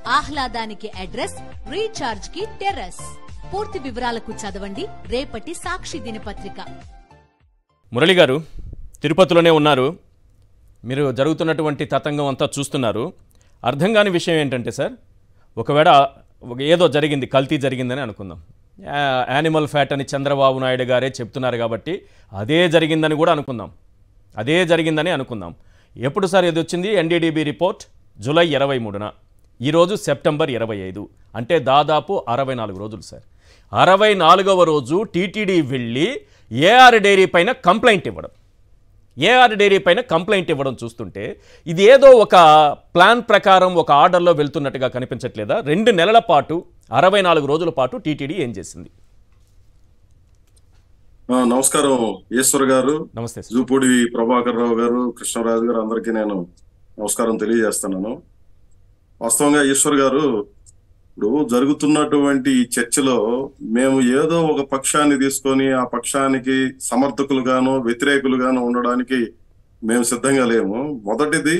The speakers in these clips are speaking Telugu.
ఆహ్లాదానికి అడ్రస్ రీఛార్జ్ కి టెర్రస్ పూర్తి వివరాలకు చదవండి రేపటి సాక్షి దినపత్రిక మురళి గారు తిరుపతిలోనే ఉన్నారు మీరు జరుగుతున్నటువంటి తతంగం అంతా చూస్తున్నారు అర్థం కాని విషయం ఏంటంటే సార్ ఒకవేళ ఒక ఏదో జరిగింది కల్తీ జరిగిందని అనుకుందాం యా- యానిమల్ ఫ్యాట్ అని చంద్రబాబు నాయుడు గారే చెప్తున్నారు కాబట్టి అదే జరిగిందని కూడా అనుకుందాం అదే జరిగిందని అనుకుందాం ఎప్పుడు సార్ ఇది వచ్చింది ఎన్డీడీబీ రిపోర్ట్ జూలై ఇరవై మూడున ఈరోజు సెప్టెంబర్ ఇరవై ఐదు అంటే దాదాపు అరవై నాలుగు రోజులు సార్ అరవై నాలుగవ రోజు టీటీడీ వెళ్ళి ఏఆర్ డైరీ పైన కంప్లైంట్ ఇవ్వడం ఏఆర్ డైరీ పైన కంప్లైంట్ ఇవ్వడం చూస్తుంటే ఇది ఏదో ఒక ప్లాన్ ప్రకారం ఒక ఆర్డర్లో వెళ్తున్నట్టుగా కనిపించట్లేదా రెండు నెలల పాటు అరవై నాలుగు రోజుల పాటు టీటీడీ ఏం చేసింది ఆ, నమస్కారం ఈశ్వర్ గారు నమస్తే సార్ జూపూడి ప్రభాకర్ రావు గారు కృష్ణరాజు గారు అందరికీ నేను నమస్కారం తెలియజేస్తున్నాను వాస్తవంగా ఈశ్వర్ గారు ఇప్పుడు జరుగుతున్నటువంటి ఈ చర్చలో మేము ఏదో ఒక పక్షాన్ని తీసుకొని ఆ పక్షానికి సమర్థకులుగాను వ్యతిరేకులుగాను ఉండడానికి మేము సిద్ధంగా లేము మొదటిది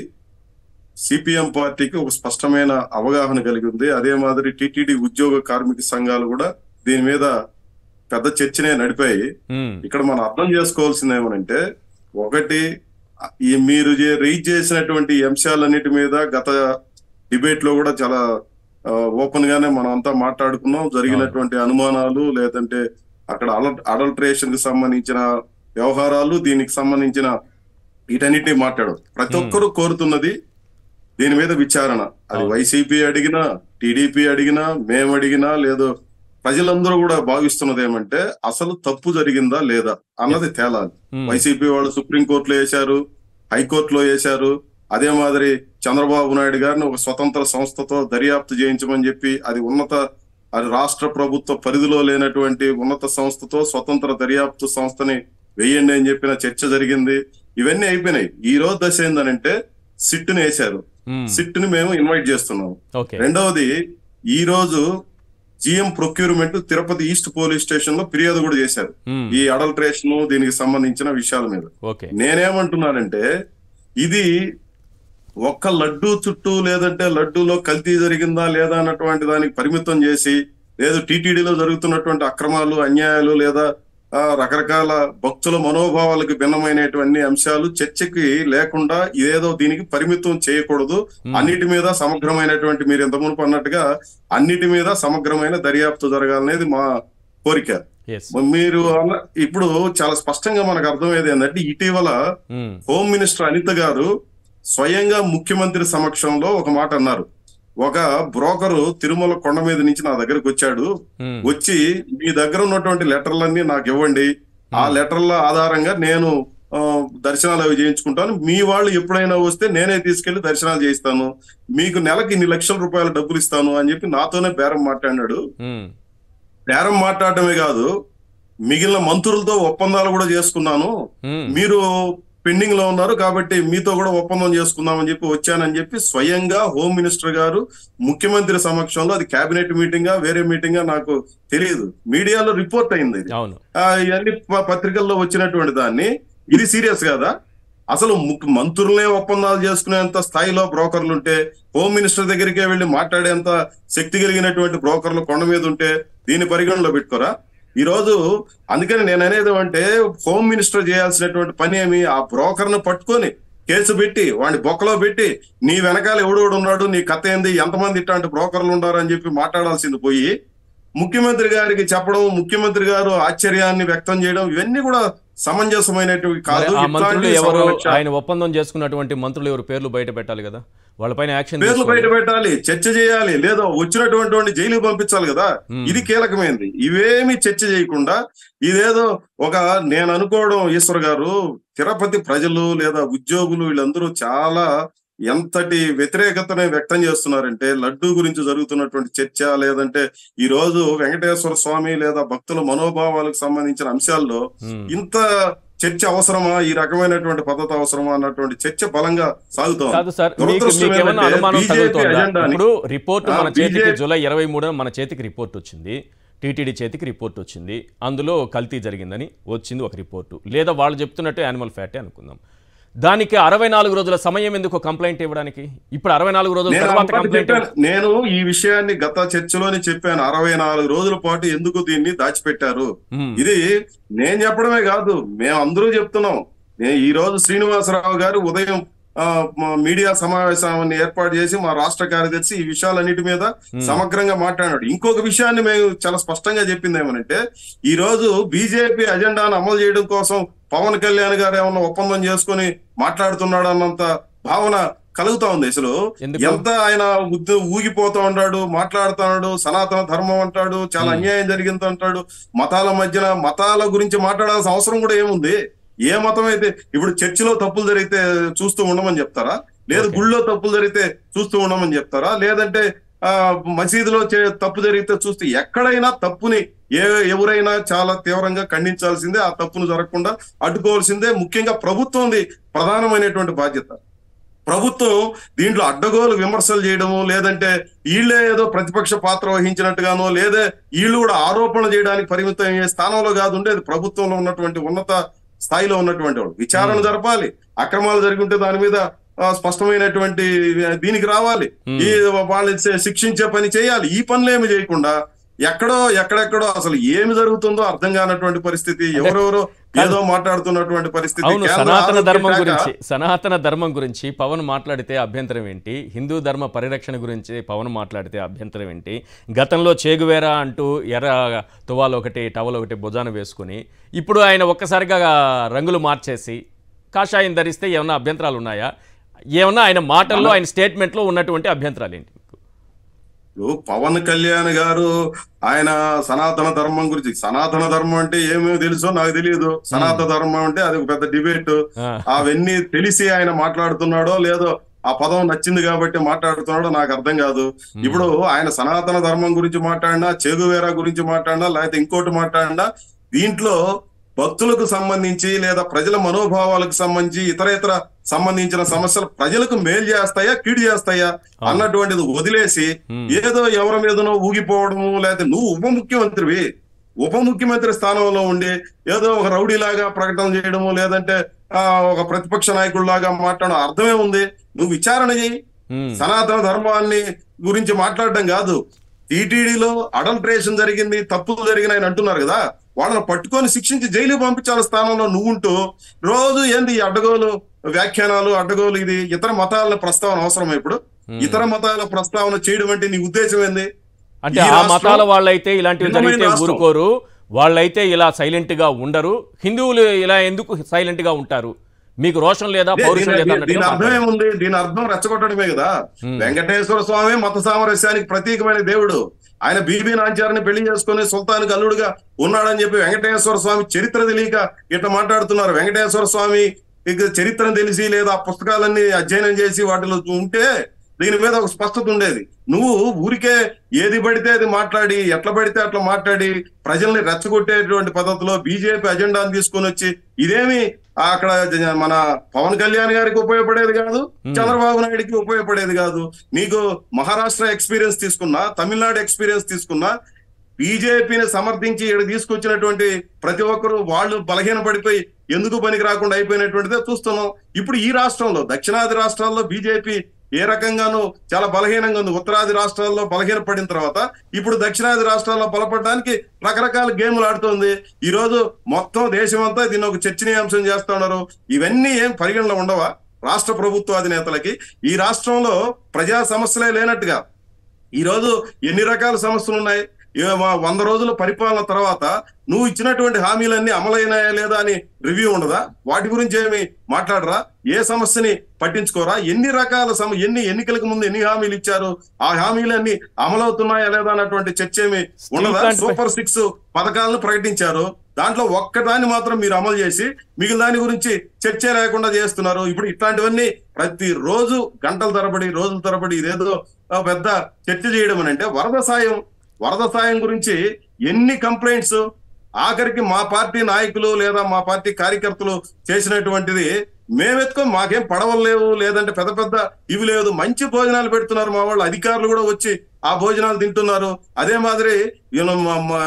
సిపిఎం పార్టీకి ఒక స్పష్టమైన అవగాహన కలిగి ఉంది అదే మాదిరి టిటిడి ఉద్యోగ కార్మిక సంఘాలు కూడా దీని మీద పెద్ద చర్చనే నడిపాయి మ్మ్. ఇక్కడ మనం అర్థం చేసుకోవాల్సింది ఏమనంటే ఒకటి ఈ మీరు చే- రీచ్ చేసినటువంటి ఈ అంశాలన్నిటి మీద గత డిబేట్ లో కూడా చాలా ఓపెన్ గానే మనం అంతా మాట్లాడుకున్నాం జరిగినటువంటి అనుమానాలు లేదంటే అక్కడ అడల్ట్రేషన్ కి సంబంధించిన వ్యవహారాలు దీనికి సంబంధించిన వీటన్నిటిని మాట్లాడు ప్రతి ఒక్కరూ కోరుతున్నది దీని మీద విచారణ అది అవును. వైసీపీ అడిగినా టీడీపీ అడిగినా మేము అడిగినా లేదో ప్రజలందరూ కూడా భావిస్తున్నది ఏమంటే అసలు తప్పు జరిగిందా లేదా అన్నది తేలాలి మ్మ్. వైసీపీ వాళ్ళు సుప్రీం కోర్టులో వేశారు హైకోర్టులో వేశారు అదే మాదిరి చంద్రబాబు నాయుడు గారిని ఒక స్వతంత్ర సంస్థతో దర్యాప్తు చేయించమని చెప్పి అది ఉన్నత అది రాష్ట్ర ప్రభుత్వ పరిధిలో లేనటువంటి ఉన్నత సంస్థతో స్వతంత్ర దర్యాప్తు సంస్థని వేయండి అని చెప్పిన చర్చ జరిగింది ఇవన్నీ అయిపోయినాయి ఈ రోజు దశ ఏందనంటే సిట్ ని వేశారు మ్మ్. సిట్ ని మేము ఇన్వైట్ చేస్తున్నాం ఓకే రెండవది ఈ రోజు GM procurement Tirupati east police station లో ఫిర్యాదు కూడా చేశారు మ్మ్. ఈ అడల్ట్రేషన్ దీనికి సంబంధించిన విషయాల మీద ఓకే నేనేమంటున్నానంటే ఇది ఒక్క లడ్డు చుట్టూ లేదంటే లడ్డూలో కల్తీ జరిగిందా లేదా అన్నటువంటి దానికి పరిమితం చేసి లేదు టీటీడీలో జరుగుతున్నటువంటి అక్రమాలు అన్యాయాలు లేదా ఆ, రకరకాల భక్తుల మనోభావాలకు భిన్నమైనటువంటి అంశాలు చర్చకి లేకుండా ఇదేదో దీనికి పరిమితం చేయకూడదు అన్నిటి మీద సమగ్రమైనటువంటి మీరు ఇంత మునుపు అన్నట్టుగా అన్నిటి మీద సమగ్రమైన దర్యాప్తు జరగాలనేది మా కోరిక ఎస్ మీరు అన్న- ఇప్పుడు చాలా స్పష్టంగా మనకు అర్థమయ్యేది ఏంటంటే ఇటీవల మ్మ్. హోమ్ మినిస్టర్ అనిత గారు స్వయంగా ముఖ్యమంత్రి సమక్షంలో ఒక మాట అన్నారు ఒక బ్రోకరు తిరుమల కొండ మీద నుంచి నా దగ్గరకు వచ్చాడు మ్మ్. వచ్చి మీ దగ్గర ఉన్నటువంటి లెటర్లన్నీ నాకు ఇవ్వండి ఆ లెటర్ల ఆధారంగా నేను ఆ, దర్శనాలు అవి చేయించుకుంటాను మీ వాళ్ళు ఎప్పుడైనా వస్తే నేనే తీసుకెళ్లి దర్శనాలు చేయిస్తాను మీకు నెలకి ఇన్ని లక్షల రూపాయల డబ్బులు ఇస్తాను అని చెప్పి నాతోనే బేరం మాట్లాడాడు మ్మ్. బేరం మాట్లాడటమే కాదు మిగిలిన మంత్రులతో ఒప్పందాలు కూడా చేసుకున్నాను మ్మ్. మీరు పెండింగ్ లో ఉన్నారు కాబట్టి మీతో కూడా ఒప్పందం చేసుకుందామని చెప్పి వచ్చానని చెప్పి స్వయంగా హోమ్ మినిస్టర్ గారు ముఖ్యమంత్రి సమక్షంలో అది కేబినెట్ మీటింగ్ వేరే మీటింగ్ నాకు తెలియదు మీడియాలో రిపోర్ట్ అయింది ఇది అవును ఆ, ఇవన్నీ ప- పత్రికల్లో వచ్చినటువంటి దాన్ని ఇది సీరియస్ కాదా అసలు ముఖ్య- మంత్రులనే ఒప్పందాలు చేసుకునేంత స్థాయిలో బ్రోకర్లు ఉంటే హోమ్ మినిస్టర్ దగ్గరికే వెళ్లి మాట్లాడేంత శక్తి కలిగినటువంటి బ్రోకర్లు కొండ మీద ఉంటే దీన్ని పరిగణలో పెట్టుకోరా ఈ రోజు అందుకని నేను అనేది అంటే హోమ్ మినిస్టర్ చేయాల్సినటువంటి పని ఏమి ఆ బ్రోకర్ ను పట్టుకొని కేసు పెట్టి వాడిని బొక్కలో పెట్టి నీ వెనకాల ఎవడెవడు ఉన్నాడు నీ కథ ఏంది ఎంతమంది ఇట్లాంటి బ్రోకర్లు ఉన్నారు అని చెప్పి మాట్లాడాల్సింది పోయి ముఖ్యమంత్రి గారికి చెప్పడం ముఖ్యమంత్రి గారు ఆశ్చర్యాన్ని వ్యక్తం చేయడం ఇవన్నీ కూడా సమంజసమైనటివి మరి కాదు ఆ మంత్రులు ఇట్లాంటి ఎవరు సమలక్ష- ఆయన ఒప్పందం చేసుకున్నటువంటి మంత్రులు ఎవరు పేర్లు బయట పెట్టాలి కదా వాళ్ళపైన యాక్షన్ పేర్లు తీసుకోవాలి. బయట పెట్టాలి చర్చ చేయాలి లేదా వచ్చినటువంటి వాడిని జైలుకి పంపించాలి కదా Hmm. ఇది కీలకమైనది ఇవేమి చర్చ చేయకుండా ఇదేదో ఒక నేను అనుకోవడం ఈశ్వర్ గారు తిరుపతి ప్రజలు లేదా ఉద్యోగులు వీళ్ళందరూ చాలా ఎంతటి వ్యతిరేకతని వ్యక్తం చేస్తున్నారంటే లడ్డూ గురించి జరుగుతున్నటువంటి చర్చ లేదంటే ఈ రోజు వెంకటేశ్వర స్వామి లేదా భక్తుల మనోభావాలకు సంబంధించిన అంశాల్లో మ్మ్. ఇంత చర్చ అవసరమా ఈ రకమైనటువంటి పద్ధతి అవసరమా అన్నటువంటి చర్చ బలంగా సాగుతోంది కాదు సార్ మీకు దురదృష్టం మీకు ఏమైనా ఏంటంటే అనుమానం BJP తగులుతోందా అజెండాని- ఇప్పుడు రిపోర్ట్ ఆ, మన చేతికి BJP జూలై ఇరవై మూడున మన చేతికి రిపోర్ట్ వచ్చింది టీటీడీ చేతికి రిపోర్ట్ వచ్చింది అందులో కల్తీ జరిగిందని వచ్చింది ఒక రిపోర్టు లేదా వాళ్ళు చెప్తున్నట్టు యానిమల్ ఫ్యాటే అనుకుందాం దానికి అరవై నాలుగు రోజుల సమయం ఎందుకు కంప్లైంట్ ఇవ్వడానికి ఇప్పుడు అరవై నాలుగు రోజుల నేను తర్వాత అప్పటి కంప్లైంట్ చెప్పాను నేను ఈ విషయాన్ని గత చర్చలోనే చెప్పాను అరవై నాలుగు రోజుల పాటు ఎందుకు దీన్ని దాచిపెట్టారు మ్మ్. ఇది నేను చెప్పడమే కాదు మేము అందరూ చెప్తున్నాం నే- ఈ రోజు శ్రీనివాసరావు గారు ఉదయం ఆ, మ- మీడియా సమావేశాన్ని ఏర్పాటు చేసి మా రాష్ట్ర కార్యదర్శి ఈ విషయాలన్నిటి మీద సమగ్రంగా మాట్లాడాడు ఇంకొక విషయాన్ని మేము చాలా స్పష్టంగా చెప్పింది ఏమనంటే ఈ రోజు బీజేపీ అజెండాను అమలు చేయడం కోసం పవన్ కళ్యాణ్ గారు ఏమన్నా ఒప్పందం చేసుకొని మాట్లాడుతున్నాడు అన్నంత భావన కలుగుతా ఉంది అసలు ఎందుకు? ఎంత ఆయన ఉద్ద- ఊగిపోతా ఉంటాడు మాట్లాడుతున్నాడు సనాతన ధర్మం అంటాడు చాలా అన్యాయం జరిగింది అంటాడు మతాల మధ్యన మతాల గురించి మాట్లాడాల్సిన అవసరం కూడా ఏముంది ఏ మతం అయితే ఇప్పుడు చర్చిలో తప్పులు జరిగితే చూస్తూ ఉండమని చెప్తారా లేదు Okay. గుళ్ళో తప్పులు జరిగితే చూస్తూ ఉండమని చెప్తారా లేదంటే ఆ మసీదులో చే- తప్పు జరిగితే చూస్తే ఎక్కడైనా తప్పుని ఏ ఎవరైనా చాలా తీవ్రంగా ఖండించాల్సిందే ఆ తప్పును జరగకుండా అడ్డుకోవాల్సిందే ముఖ్యంగా ప్రభుత్వంది ప్రధానమైనటువంటి బాధ్యత ప్రభుత్వం దీంట్లో అడ్డగోలు విమర్శలు చేయడము లేదంటే వీళ్ళే ఏదో ప్రతిపక్ష పాత్ర వహించినట్టుగానో లేదా వీళ్ళు కూడా ఆరోపణ చేయడానికి పరిమితం అయ్యే స్థానంలో కాదు ఉండేది ప్రభుత్వంలో ఉన్నటువంటి ఉన్నత స్థాయిలో ఉన్నటువంటి వాడు విచారణ జరపాలి అక్రమాలు జరిగి ఉంటే దాని మీద ఆ, స్పష్టమైనటువంటి దీనికి రావాలి Hmm. ఈ వాళ్ళని శి- శిక్షించే పని చేయాలి ఈ పనులు ఏమి చేయకుండా ఎక్కడో ఎక్కడెక్కడో అసలు ఏమి జరుగుతుందో అర్థం కానటువంటి పరిస్థితి ఎవరెవరో ఏదో మాట్లాడుతున్నటువంటి పరిస్థితి అవును కేంద్ర సనాతన ఆరోగ్య ధర్మం శాఖ- గురించి సనాతన ధర్మం గురించి పవన్ మాట్లాడితే అభ్యంతరం ఏంటి హిందూ ధర్మ పరిరక్షణ గురించి పవన్ మాట్లాడితే అభ్యంతరం ఏంటి గతంలో చేగువేరా అంటూ ఎర్ర తువాలు ఒకటి టవల్ ఒకటి భుజాన వేసుకుని ఇప్పుడు ఆయన ఒక్కసారిగా రంగులు మార్చేసి కాషాయం ధరిస్తే ఏమైనా అభ్యంతరాలు ఉన్నాయా ఏమన్నా ఆయన మాటల్లో ఆయన స్టేట్మెంట్లో ఉన్నటువంటి అభ్యంతరాలు ఏంటి ఇప్పుడు పవన్ కళ్యాణ్ గారు ఆయన సనాతన ధర్మం గురించి సనాతన ధర్మం అంటే ఏమేమి తెలుసో నాకు తెలియదు సనాతన ధర్మం అంటే అది ఒక పెద్ద డిబేట్ ఆ, అవన్నీ తెలిసి ఆయన మాట్లాడుతున్నాడో లేదో ఆ పదం నచ్చింది కాబట్టి మాట్లాడుతున్నాడో నాకు అర్థం కాదు ఇప్పుడు ఆయన సనాతన ధర్మం గురించి మాట్లాడినా చెగువేరా గురించి మాట్లాడినా లేకపోతే ఇంకోటి మాట్లాడినా దీంట్లో భక్తులకు సంబంధించి లేదా ప్రజల మనోభావాలకు సంబంధించి ఇతర ఇతర సంబంధించిన సమస్యలు ప్రజలకు మేలు చేస్తాయా కీడు చేస్తాయా అన్నటువంటిది వదిలేసి Hmm. ఏదో ఎవరి మీదనో ఊగిపోవడము లేకపోతే నువ్వు ఉప ముఖ్యమంత్రివి ఉప ముఖ్యమంత్రి స్థానంలో ఉండి ఏదో ఒక రౌడీలాగా ప్రకటన చేయడము లేదంటే ఆ ఒక ప్రతిపక్ష నాయకుడిలాగా మాట్లాడడం అర్థమే ఉంది నువ్వు విచారణ చేయి ఉమ్, సనాతన ధర్మాన్ని గురించి మాట్లాడడం కాదు టీటీడీలో అడల్ట్రేషన్ జరిగింది తప్పులు జరిగినాయని అంటున్నారు కదా వాళ్ళని పట్టుకొని శిక్షించి జైలు పంపించాల స్థానంలో నువ్వుంటూ రోజు ఏంది ఈ అడ్డగోలు వ్యాఖ్యానాలు అడ్డగోలు ఇది ఇతర మతాల ప్రస్తావన అవసరం ఇప్పుడు ఇతర మతాల ప్రస్తావన చేయడం అంటే నీ ఉద్దేశం ఏంది అంటే ఈ ఆ రాష్ట్రం మతాల వాళ్ళైతే ఇలాంటివి భిన్నమైన జరిగితే రాష్ట్రం. ఊరుకోరు వాళ్ళైతే ఇలా సైలెంట్ గా ఉండరు హిందువులు ఇలా ఎందుకు సైలెంట్ గా ఉంటారు మీకు రోషం లేదా దీని- పౌరుషం లేదా దీని- అన్నట్టుగా దీని అర్థం మాట్లాడారు. ఏముంది దీని అర్థం రెచ్చగొట్టడమే కదా Hmm. వెంకటేశ్వర స్వామి మత సామరస్యానికి ప్రతీకమైన దేవుడు ఆయన బీబీ నాంచారిని పెళ్లి చేసుకుని సుల్తానికి అల్లుడుగా ఉన్నాడని చెప్పి వెంకటేశ్వర స్వామి చరిత్ర తెలియక ఇట్లా మాట్లాడుతున్నారు వెంకటేశ్వర స్వామి ఇక చరిత్రను తెలిసి లేదా ఆ పుస్తకాలన్నీ అధ్యయనం చేసి వాటిలో ఉంటే దీని మీద ఒక స్పష్టత ఉండేది నువ్వు ఊరికే ఏది పడితే అది మాట్లాడి ఎట్లా పడితే అట్లా మాట్లాడి ప్రజల్ని రెచ్చగొట్టేటువంటి పద్ధతిలో బీజేపీ అజెండాను తీసుకొని వచ్చి ఇదేమి అక్కడ జ- మన పవన్ కళ్యాణ్ గారికి ఉపయోగపడేది కాదు చంద్రబాబు నాయుడికి ఉపయోగపడేది కాదు నీకు మహారాష్ట్ర ఎక్స్పీరియన్స్ తీసుకున్నా తమిళనాడు ఎక్స్పీరియన్స్ తీసుకున్నా బీజేపీని సమర్థించి ఇక్కడ తీసుకొచ్చినటువంటి ప్రతి ఒక్కరు వాళ్ళు బలహీన పడిపోయి ఎందుకు పనికి రాకుండా అయిపోయినటువంటిదే చూస్తున్నాం ఇప్పుడు ఈ రాష్ట్రంలో దక్షిణాది రాష్ట్రాల్లో బీజేపీ ఏ రకంగానూ చాలా బలహీనంగా ఉంది ఉత్తరాది రాష్ట్రాల్లో బలహీన పడిన తర్వాత ఇప్పుడు దక్షిణాది రాష్ట్రాల్లో బలపడడానికి రకరకాల గేములు ఆడుతోంది ఈ రోజు మొత్తం దేశమంతా దీన్ని ఒక చర్చనీయాంశం చేస్తున్నారు ఇవన్నీ ఏం పరిగణలో ఉండవా రాష్ట్ర ప్రభుత్వ అధినేతలకి ఈ రాష్ట్రంలో ప్రజా సమస్యలే లేనట్టుగా ఈ రోజు ఎన్ని రకాల సమస్యలు ఉన్నాయి ఏ- వ- వంద రోజుల పరిపాలన తర్వాత నువ్వు ఇచ్చినటువంటి హామీలన్నీ అమలైనాయా లేదా అని రివ్యూ ఉండదా వాటి గురించి ఏమి మాట్లాడరా ఏ సమస్యని పట్టించుకోరా ఎన్ని రకాల సమ ఎన్ని ఎన్నికలకు ముందు ఎన్ని హామీలు ఇచ్చారు ఆ హామీలన్నీ అమలవుతున్నాయా లేదా అన్నటువంటి చర్చ ఏమి ఉండదా ప్లాంట్ పై- సూపర్ సిక్స్ పథకాలను ప్రకటించారు దాంట్లో ఒక్కదాన్ని మాత్రం మీరు అమలు చేసి మిగిలిన దాని గురించి చర్చ లేకుండా చేస్తున్నారు ఇప్పుడు ఇట్లాంటివన్నీ ప్రతి రోజు గంటల తరబడి రోజుల తరబడి ఇదేదో ఆ, పెద్ద చర్చ చేయడం అని అంటే వరద సాయం వరద సాయం గురించి ఎన్ని కంప్లైంట్స్ ఆఖరికి మా పార్టీ నాయకులు లేదా మా పార్టీ కార్యకర్తలు చేసినటువంటిది మేమెత్తుకో మాకేం పడవలు లేవు లేదంటే పెద్ద పెద్ద ఇవి లేదు మంచి భోజనాలు పెడుతున్నారు మా వాళ్ళు అధికారులు కూడా వచ్చి ఆ భోజనాలు తింటున్నారు అదే మాదిరి ఈయన మా- మా-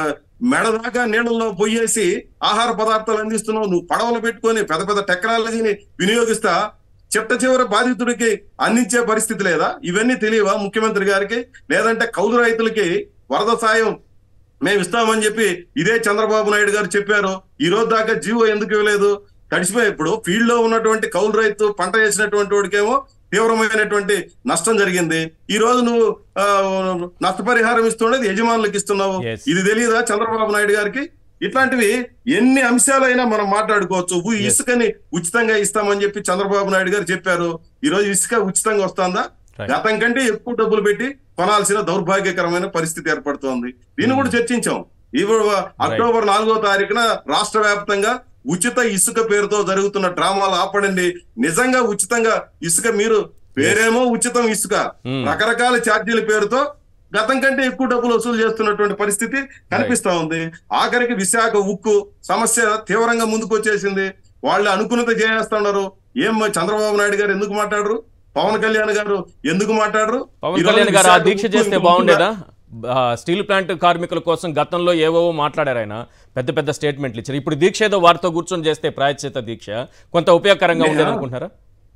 మెడ దాకా నీళ్ళల్లో పొయ్యేసి ఆహార పదార్థాలు అందిస్తున్నావు నువ్వు పడవలు పెట్టుకొని పెద్ద పెద్ద టెక్నాలజీని వినియోగిస్తా చిట్ట చివరి బాధితుడికి అందించే పరిస్థితి లేదా ఇవన్నీ తెలియవా ముఖ్యమంత్రి గారికి లేదంటే కౌలు రైతులకి వరద సాయం మేము ఇస్తామని చెప్పి ఇదే చంద్రబాబు నాయుడు గారు చెప్పారు ఈ రోజు దాకా జీవో ఎందుకు ఇవ్వలేదు తడిసిపోయి ఇప్పుడు ఫీల్డ్ లో ఉన్నటువంటి కౌలు రైతు పంట వేసినటువంటి వాడికేమో తీవ్రమైనటువంటి నష్టం జరిగింది ఈ రోజు నువ్వు ఆ, నష్టపరిహారం ఇస్తున్నది యజమానులకు ఇస్తున్నావు Yes. ఇది తెలియదా చంద్రబాబు నాయుడు గారికి ఇట్లాంటివి ఎన్ని అంశాలైనా మనం మాట్లాడుకోవచ్చు ఊ ఇసుకని ఉచితంగా ఇస్తామని చెప్పి చంద్రబాబు నాయుడు గారు చెప్పారు ఈ రోజు ఇసుక ఉచితంగా వస్తుందా Right. గతం కంటే ఎక్కువ డబ్బులు పెట్టి కొనాల్సిన దౌర్భాగ్యకరమైన పరిస్థితి ఏర్పడుతోంది దీన్ని కూడా చర్చించాం ఇప్పుడు అక్టోబర్ నాలుగో తారీఖున రాష్ట్ర వ్యాప్తంగా ఉచిత ఇసుక పేరుతో జరుగుతున్న డ్రామాలు ఆపడండి నిజంగా ఉచితంగా ఇసుక మీరు పేరేమో ఉచితం ఇసుక Hmm. రకరకాల ఛార్జీల పేరుతో గతం కంటే ఎక్కువ డబ్బులు వసూలు చేస్తున్నటువంటి పరిస్థితి కనిపిస్తా ఉంది ఆఖరికి విశాఖ ఉక్కు సమస్య తీవ్రంగా ముందుకు వచ్చేసింది వాళ్ళు అనుకున్నది చేస్తున్నారు ఏం చంద్రబాబు నాయుడు గారు ఎందుకు మాట్లాడరు పవన్ కళ్యాణ్ గారు ఎందుకు మాట్లాడరు పవన్ ఈరోజు కళ్యాణ్ గారు ఆ విశాఖ దీక్ష ఉక్కు చేస్తే ఇంకొక బాగుండేదా ఆ, స్టీల్ ప్లాంట్ కార్మికుల కోసం గతంలో ఏవేవో మాట్లాడారు ఆయన పెద్ద పెద్ద స్టేట్మెంట్లు ఇచ్చారు ఇప్పుడు దీక్ష ఏదో వారితో కూర్చొని చేస్తే ప్రాయశ్చిత దీక్ష కొంత ఉపయోగకరంగా ఉండేది అనుకుంటారా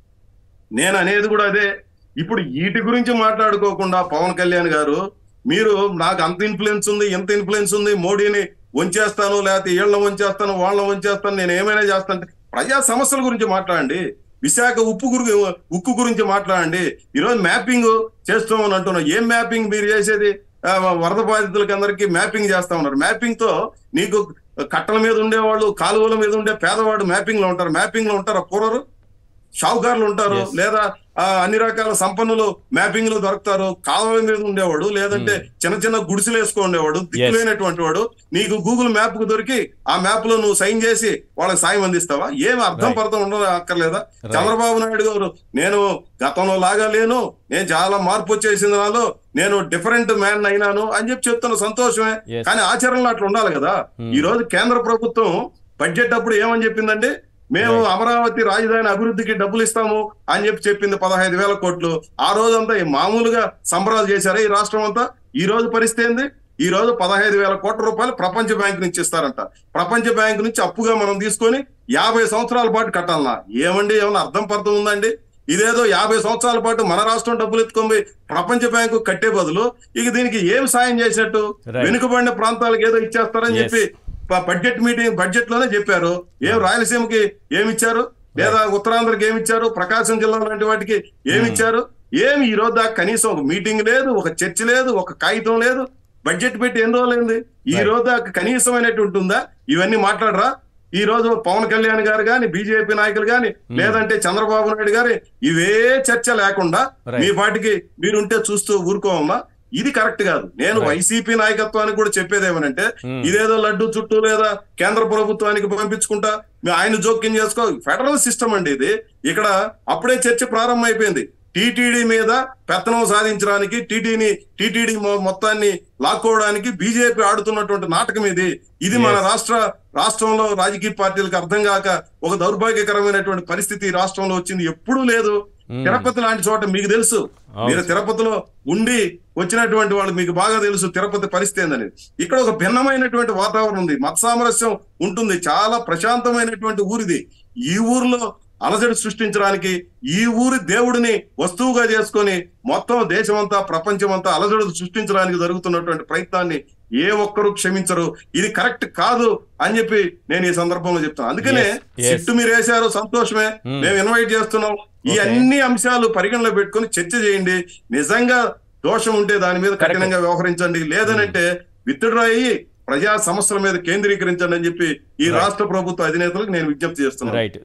నేను అనేది కూడా అదే ఇప్పుడు వీటి గురించి మాట్లాడుకోకుండా పవన్ కళ్యాణ్ గారు మీరు నాకు అంత ఇన్ఫ్లుయెన్స్ ఉంది ఎంత ఇన్ఫ్లుయెన్స్ ఉంది మోడీని వంచేస్తాను లేకపోతే వీళ్ళని వంచేస్తాను వాళ్ళని వంచేస్తాను నేను ఏమైనా చేస్తాను ప్రజా సమస్యల గురించి మాట్లాడండి విశాఖ ఉప్పు గురి ఉక్కు గురించి మాట్లాడండి ఈరోజు మ్యాపింగ్ చేస్తామని అంటున్నాం ఏం మ్యాపింగ్ మీరు చేసేది ఆ, వరద బాధితులకి అందరికీ మ్యాపింగ్ చేస్తా ఉన్నారు మ్యాపింగ్ తో నీకు కట్టల మీద ఉండేవాళ్ళు కాలువల మీద ఉండే పేదవాడు మ్యాపింగ్ లో ఉంటారు మ్యాపింగ్ లో ఉంటారా పూర్వరు షావుకారులు ఉంటారు Yes. లేదా ఆ, అన్ని రకాల సంపన్నులు మ్యాపింగ్ లో దొరుకుతారు కాలువ మీద ఉండేవాడు లేదంటే చిన్న చిన్న గుడిసెలు వేసుకో ఉండేవాడు దిక్కులేనటువంటి వాడు నీకు గూగుల్ మ్యాప్ కు దొరికి ఆ మ్యాప్ లో నువ్వు సైన్ చేసి వాళ్ళకి సాయం అందిస్తావా ఏం అర్థం Right. పర్థం ఉండదు అక్కర్లేదా చంద్రబాబు నాయుడు గారు నేను గతంలో లాగా లేను నేను చాలా మార్పు వచ్చేసింది నాలో నేను డిఫరెంట్ మ్యాన్ అయినాను అని చెప్పి చెప్తున్న సంతోషమే Yes. కానీ ఆచరణలో అట్లా ఉండాలి కదా Hmm. ఈ రోజు కేంద్ర ప్రభుత్వం బడ్జెట్ అప్పుడు ఏమని చెప్పిందండి మేము Right. అమరావతి రాజధాని అభివృద్ధికి డబ్బులు ఇస్తాము అని చెప్పి చెప్పింది పదహైదు వేల కోట్లు ఆ రోజంతా ఈ మామూలుగా సంబరాలు చేశారా ఈ రాష్ట్రం అంతా ఈ రోజు పరిస్థితి ఏంది ఈ రోజు పదహైదు వేల కోట్ల రూపాయలు ప్రపంచ బ్యాంక్ నుంచి ఇస్తారంట ప్రపంచ బ్యాంక్ నుంచి అప్పుగా మనం తీసుకొని యాభై సంవత్సరాల పాటు కట్టాలనా ఏమండి ఏమన్నా అర్థం పర్థం ఉందండి ఇదేదో యాభై సంవత్సరాల పాటు మన రాష్ట్రం డబ్బులు ఎత్తుకొని పోయి ప్రపంచ బ్యాంకు కట్టే బదులు ఇక దీనికి ఏం సాయం చేసినట్టు Right. వెనుకబడిన ప్రాంతాలకు ఏదో ఇచ్చేస్తారని Yes. చెప్పి ప- బడ్జెట్ మీటింగ్ బడ్జెట్ లోనే చెప్పారు ఏం రాయలసీమకి ఏమి ఇచ్చారు లేదా ఉత్తరాంధ్రకి ఏమి ఇచ్చారు ప్రకాశం జిల్లా లాంటి వాటికి ఏమి ఇచ్చారు ఏమి ఈ రోజు దాకా కనీసం ఒక మీటింగ్ లేదు ఒక చర్చ లేదు ఒక కాగితం లేదు బడ్జెట్ పెట్టి ఎన్ని రోజులైంది ఈ Right. రోజు దాకా కనీసమైనట్టు ఉంటుందా ఇవన్నీ మాట్లాడరా ఈ రోజు పవన్ కళ్యాణ్ గారు గాని బీజేపీ నాయకులు గాని లేదంటే చంద్రబాబు నాయుడు గారి ఇవే చర్చ లేకుండా Right. మీ పాటికి మీరుంటే చూస్తూ ఊరుకోమా ఇది కరెక్ట్ కాదు నేను Right. వైసీపీ నాయకత్వానికి కూడా చెప్పేది ఏమనంటే Hmm. ఇదేదో లడ్డు చుట్టూ లేదా కేంద్ర ప్రభుత్వానికి పంపించుకుంటా మీ ఆయన జోక్యం చేసుకో ఫెడరల్ సిస్టమ్ అండి ఇది ఇక్కడ అప్పుడే చర్చ ప్రారంభం అయిపోయింది టీటీడీ మీద పెత్తనం సాధించడానికి టీటీని టీటీడీ మొత్తాన్ని లాక్కోవడానికి బీజేపీ ఆడుతున్నటువంటి నాటకం ఇది ఇది మన Yes. రాష్ట్ర రాష్ట్రంలో రాజకీయ పార్టీలకు అర్థం కాక ఒక దౌర్భాగ్యకరమైనటువంటి పరిస్థితి ఈ రాష్ట్రంలో వచ్చింది ఎప్పుడూ లేదు Hmm. తిరుపతి లాంటి చోట మీకు తెలుసు అవును. మీరు తిరుపతిలో ఉండి వచ్చినటువంటి వాళ్ళు మీకు బాగా తెలుసు తిరుపతి పరిస్థితి ఏందని ఇక్కడ ఒక భిన్నమైనటువంటి వాతావరణం ఉంది మత సామరస్యం ఉంటుంది చాలా ప్రశాంతమైనటువంటి ఊరిది ఈ ఊరిలో అలజడి సృష్టించడానికి ఈ ఊరి దేవుడిని వస్తువుగా చేసుకొని మొత్తం దేశమంతా ప్రపంచమంతా అలజడులు సృష్టించడానికి జరుగుతున్నటువంటి ప్రయత్నాన్ని ఏ ఒక్కరూ క్షమించరు ఇది కరెక్ట్ కాదు అని చెప్పి నేను ఈ సందర్భంలో చెప్తాను అందుకనే Yes, yes. సిట్టు మీరు వేశారు సంతోషమే Hmm. మేము ఇన్వైట్ చేస్తున్నాం ఈ Okay. అన్ని అంశాలు పరిగణలో పెట్టుకొని చర్చ చేయండి నిజంగా దోషం ఉంటే దాని మీద కఠినంగా వ్యవహరించండి లేదనంటే విత్డ్రా అయ్యి ప్రజా సమస్యల మీద కేంద్రీకరించండి అని చెప్పి ఈ Right. రాష్ట్ర ప్రభుత్వ అధినేతలకు నేను విజ్ఞప్తి చేస్తున్నాను రైట్